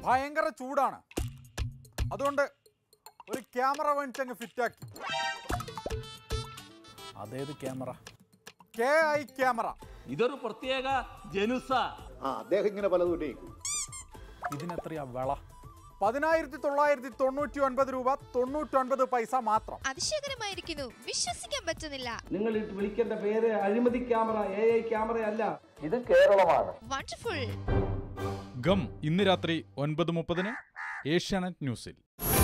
ഭയങ്കര ചൂടാണ് അതുകൊണ്ട് ഒരു ക്യാമറ വാങ്ങിച്ചങ്ങ് ഫിറ്റാക്കി അതേത് ക്യാമറ കെ ഐ ക്യാമറ ഇതൊരു പ്രത്യേക ജനുസ ആ അദ്ദേഹം ഇങ്ങനെ പലതും ഉന്നയിക്കും ഇതിനെത്രയാ വിള പതിനായിരത്തി തൊള്ളായിരത്തി തൊണ്ണൂറ്റി ഒൻപത് രൂപ തൊണ്ണൂറ്റൊൻപത് പൈസ മാത്രം അതിശയകരമായിരിക്കുന്നു വിശ്വസിക്കാൻ പറ്റുന്നില്ല നിങ്ങൾ ഇത് വിളിക്കേണ്ട പേര് അഴിമതി ക്യാമറ എ ഐ ക്യാമറ അല്ല വണ്ടർഫുൾ ഗം ഇന്ന് രാത്രി ഒൻപത് മുപ്പതിന് ഏഷ്യാനെറ്റ് ന്യൂസിൽ